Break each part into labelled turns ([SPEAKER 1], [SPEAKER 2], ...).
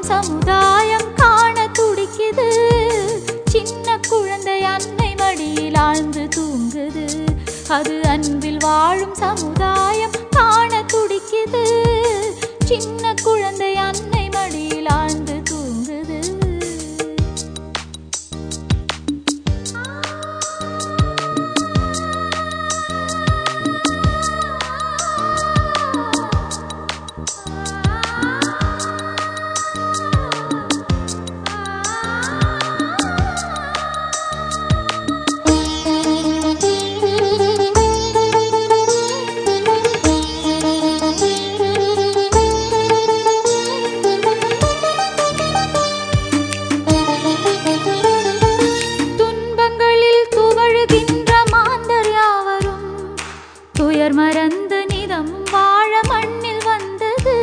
[SPEAKER 1] வாழும் சமுதாயம் காண துடிக்குது சின்ன குழந்தை அன்னை மடியில் ஆழ்ந்து தூங்குது அது அன்பில் வாழும் சமுதாயம் காண துடிக்குது சின்ன குழந்தை அன்னை மடியில் ஆழ்ந்து தூங்குது துன்பங்களில் துவழுகின்ற மாந்தர் யாவரும் துயர் மறந்து நிதம் வாழ மண்ணில் வந்தது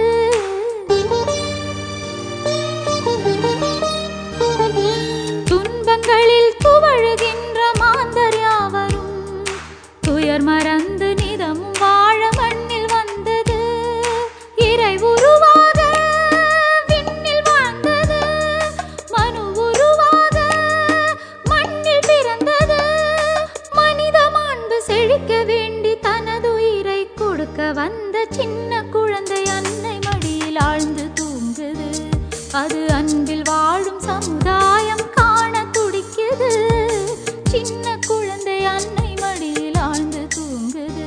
[SPEAKER 1] துன்பங்களில் துவழுகின்ற மாந்தர் யாவரும் துயர் மறந்து நிதம் வாழ மண்ணில் வந்தது இறை உருவாக விண்ணில் வாழ்ந்தது மனு உருவாக மண்ணில் பிறந்தது மனித மாண்பு செழிக்க வேண்டி தனது உயிரை கொடுக்க வந்த சின்ன குழந்தை அன்னை மடியில் ஆழ்ந்து தூங்குது அது அன்பில் வாழும் சமுதாயம் காண துடிக்குது சின்ன குழந்தை அன்னை மடியில் ஆழ்ந்து தூங்குது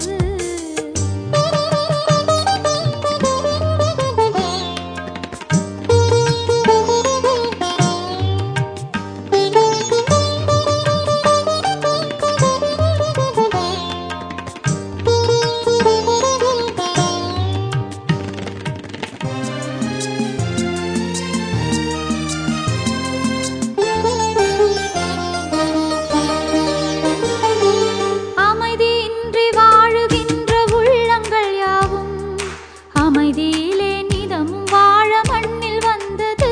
[SPEAKER 1] அமைதியின்றி வாழுகின்ற உள்ளங்கள் யாவும் அமைதியிலே நிதமும் வாழ மண்ணில் வந்தது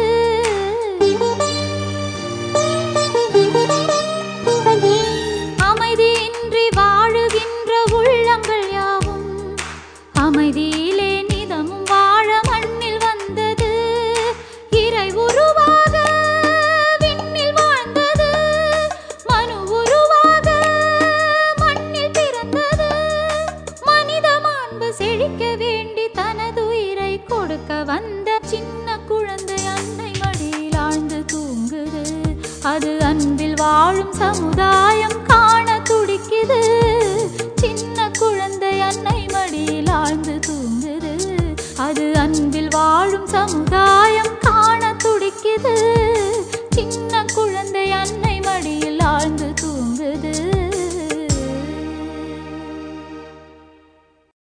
[SPEAKER 1] அமைதியின்றி வாழுகின்ற உள்ளங்கள் யாவும் அமைதியிலே நிதமும் வாழ மண்ணில் வந்தது இறை உருவாக விண்ணில் வாழ்ந்தது மனு உருவாக மண்ணில் பிறந்தது மனித மாண்பு செழிக்க வேண்டி தனது உயிரை கொடுக்க வந்த சின்ன குழந்தை அன்னை மடியில் ஆழ்ந்து தூங்குது அது அன்பில் வாழும் சமுதாயம் காண துடிக்குது